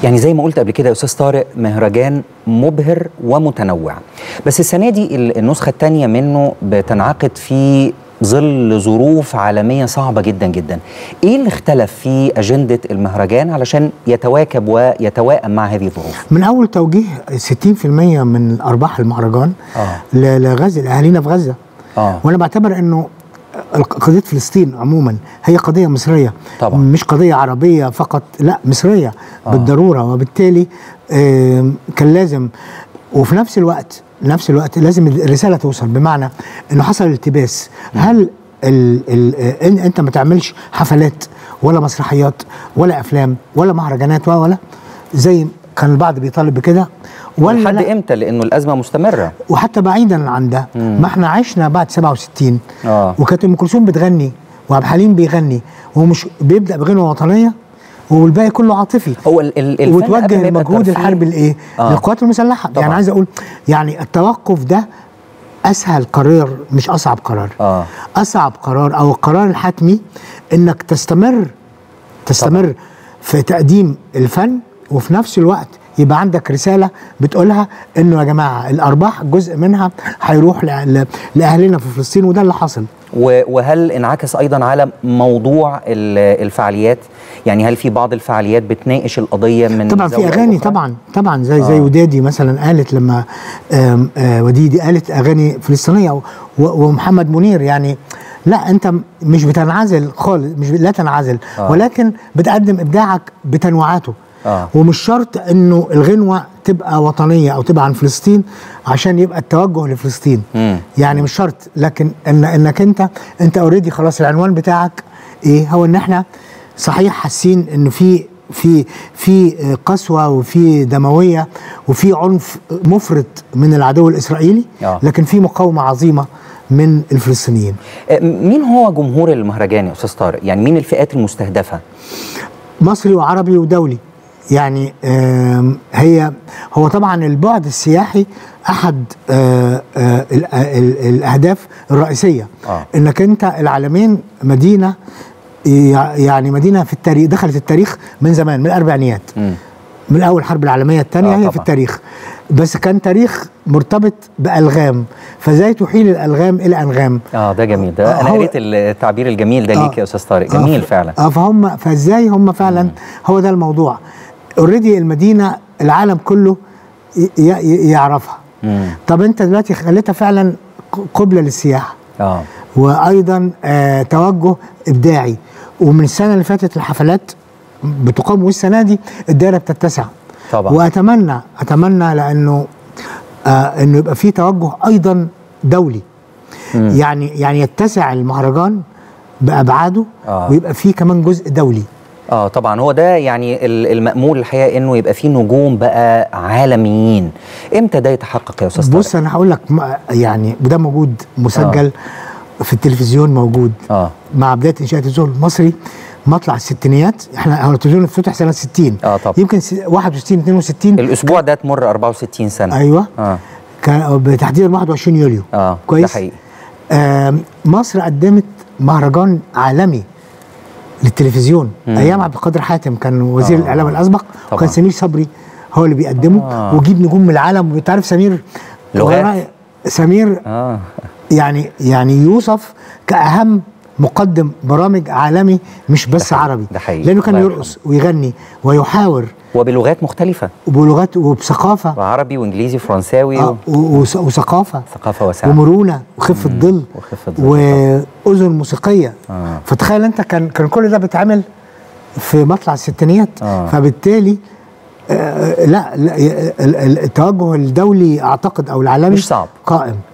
يعني زي ما قلت قبل كده يا استاذ طارق مهرجان مبهر ومتنوع بس السنه دي ال- النسخه الثانيه منه بتنعقد في ظل ظروف عالميه صعبه جدا جدا ايه اللي اختلف في اجنده المهرجان علشان يتواكب ويتوائم مع هذه الظروف من اول توجيه 60% من ارباح المهرجان آه. ل- لغزه لاهالينا في غزه اه وانا بعتبر انه قضيه فلسطين عموما هي قضيه مصريه طبعا. مش قضيه عربيه فقط لا مصريه آه. بالضروره وبالتالي آم، كان لازم وفي نفس الوقت نفس الوقت لازم الرساله توصل بمعنى انه حصل التباس هل ال ال إن انت ما تعملش حفلات ولا مسرحيات ولا افلام ولا مهرجانات ولا زي كان البعض بيطالب بكده ولا لحد لا امتى لانه الازمه مستمره وحتى بعيدا عن ده ما احنا عشنا بعد 67 آه. وكانت ام كلثوم بتغني وعبد الحليم بيغني وهو مش بيبدا بغنوه وطنيه والباقي كله عاطفي هو ال- ال- الفن قبل ما وتوجه يبقى المجهود ترفيه- الحربي لايه؟ آه. للقوات المسلحه طبعاً. يعني عايز اقول يعني التوقف ده اسهل قرار مش اصعب قرار اه اصعب قرار او القرار الحتمي انك تستمر تستمر في تقديم الفن وفي نفس الوقت يبقى عندك رساله بتقولها انه يا جماعه الارباح جزء منها هيروح ل- ل- لاهلنا في فلسطين وده اللي حصل و- وهل انعكس ايضا على موضوع ال- الفعاليات يعني هل في بعض الفعاليات بتناقش القضيه من طبعا في زاوية اغاني أخرى؟ طبعا طبعا زي زي آه. ودادي مثلا قالت لما آم، آه، وديدي قالت اغاني فلسطينيه و- ومحمد منير يعني لا انت م- مش بتنعزل خالص مش لا تنعزل آه. ولكن بتقدم ابداعك بتنوعاته آه. ومش شرط انه الغنوه تبقى وطنيه او تبقى عن فلسطين عشان يبقى التوجه لفلسطين مم. يعني مش شرط لكن ان انك انت انت اوريدي خلاص العنوان بتاعك ايه هو ان احنا صحيح حاسين انه في في في قسوه وفي دمويه وفي عنف مفرط من العدو الاسرائيلي آه. لكن في مقاومه عظيمه من الفلسطينيين آه، مين هو جمهور المهرجان يا استاذ طارق يعني مين الفئات المستهدفه مصري وعربي ودولي يعني آم، هي هو طبعا البعد السياحي احد آه، آه، ال- ال- الاهداف الرئيسيه آه. انك انت العالمين مدينه يع- يعني مدينه في التاريخ دخلت التاريخ من زمان من الاربعينيات مم. من اول الحرب العالميه الثانيه آه، هي في طبعاً. التاريخ بس كان تاريخ مرتبط بالغام فازاي تحيل الالغام الى انغام اه ده جميل ده آه، انا هو- قريت التعبير الجميل ده آه. ليك يا استاذ طارق آه، جميل ف- فعلا اه فهم فازاي هم فعلا هو ده الموضوع اوريدي المدينه العالم كله ي- ي- يعرفها مم. طب انت دلوقتي خليتها فعلا ق- قبله للسياحه اه وايضا آه توجه ابداعي ومن السنه اللي فاتت الحفلات بتقام والسنه دي الدائره بتتسع طبعا واتمنى اتمنى لانه آه انه يبقى في توجه ايضا دولي مم. يعني يعني يتسع المهرجان بابعاده آه. ويبقى فيه كمان جزء دولي اه طبعا هو ده يعني ال- المأمول الحقيقه انه يبقى فيه نجوم بقى عالميين امتى ده يتحقق يا استاذ طارق بص انا هقول لك ما- يعني وده موجود مسجل في التلفزيون موجود اه مع بدايه انشاء التلفزيون المصري مطلع الستينيات احنا هو التلفزيون افتتح سنه 60 اه طبعا يمكن س- 61 62 الاسبوع ده تمر 64 سنه ايوه اه كان بتحديدا 21 يوليو اه ده كويس حقيقي آم، مصر قدمت مهرجان عالمي للتلفزيون مم. ايام عبد القادر حاتم كان وزير آه. الاعلام الاسبق طبعاً. وكان سمير صبري هو اللي بيقدمه آه. وجيب نجوم من العالم وانت عارف سمير لغات. وراء- سمير اه يعني يعني يوصف كاهم مقدم برامج عالمي مش بس حقيقي، عربي ده حقيقي. لانه كان الله يرقص ويغني ويحاور وبلغات مختلفه وبلغات وبثقافه وعربي وانجليزي فرنساوي آه، و- وث- وثقافه ثقافه واسعه ومرونه وخفه ظل وخفة ظل، واذن موسيقيه آه. فتخيل انت كان كان كل ده بيتعمل في مطلع الستينيات آه. فبالتالي آه لا, لا ال- ال- التوجه الدولي اعتقد او العالمي مش صعب. قائم